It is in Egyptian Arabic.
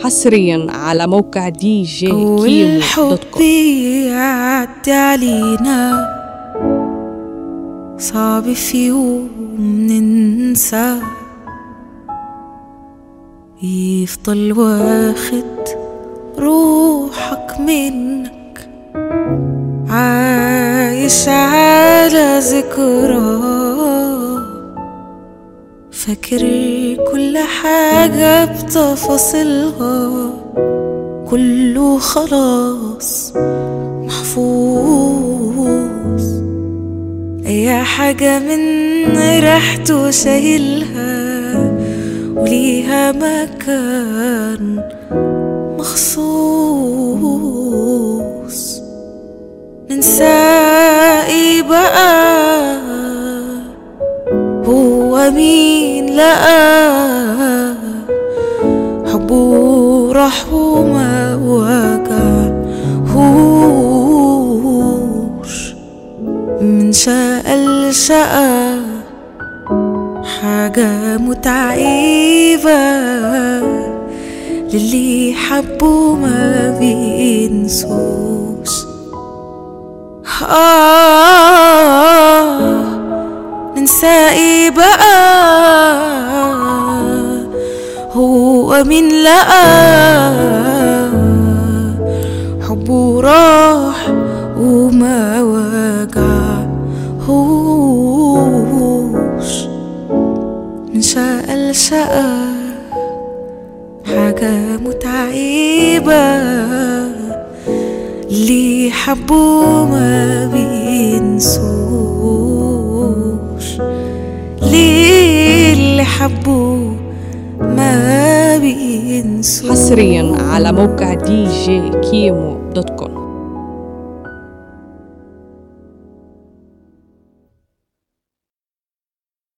حصريا على موقع دي جي كيمو دوت والحب كوم يعدي علينا صعب في يوم ننسى يفضل واخد روحك منك عايش على ذكراه فاكر كل حاجة بتفاصيلها كله خلاص محفوظ أي حاجة من ريحته شايلها وليها مكان مخصوص ننسى ايه بقى هو مين لقى حبه راح وما وجعهوش من شقى لشقى حاجة متعبة للي حبه ما بينسوش آه ننسى ايه بقى هو مين لقى حبه راح وما وجعهوش من شقى لشقى حاجة متعبة اللي حبوا ما بينسوش ليه اللي حبوا ما بينسوش حصريا على موقع دي جي كيمو دوت كوم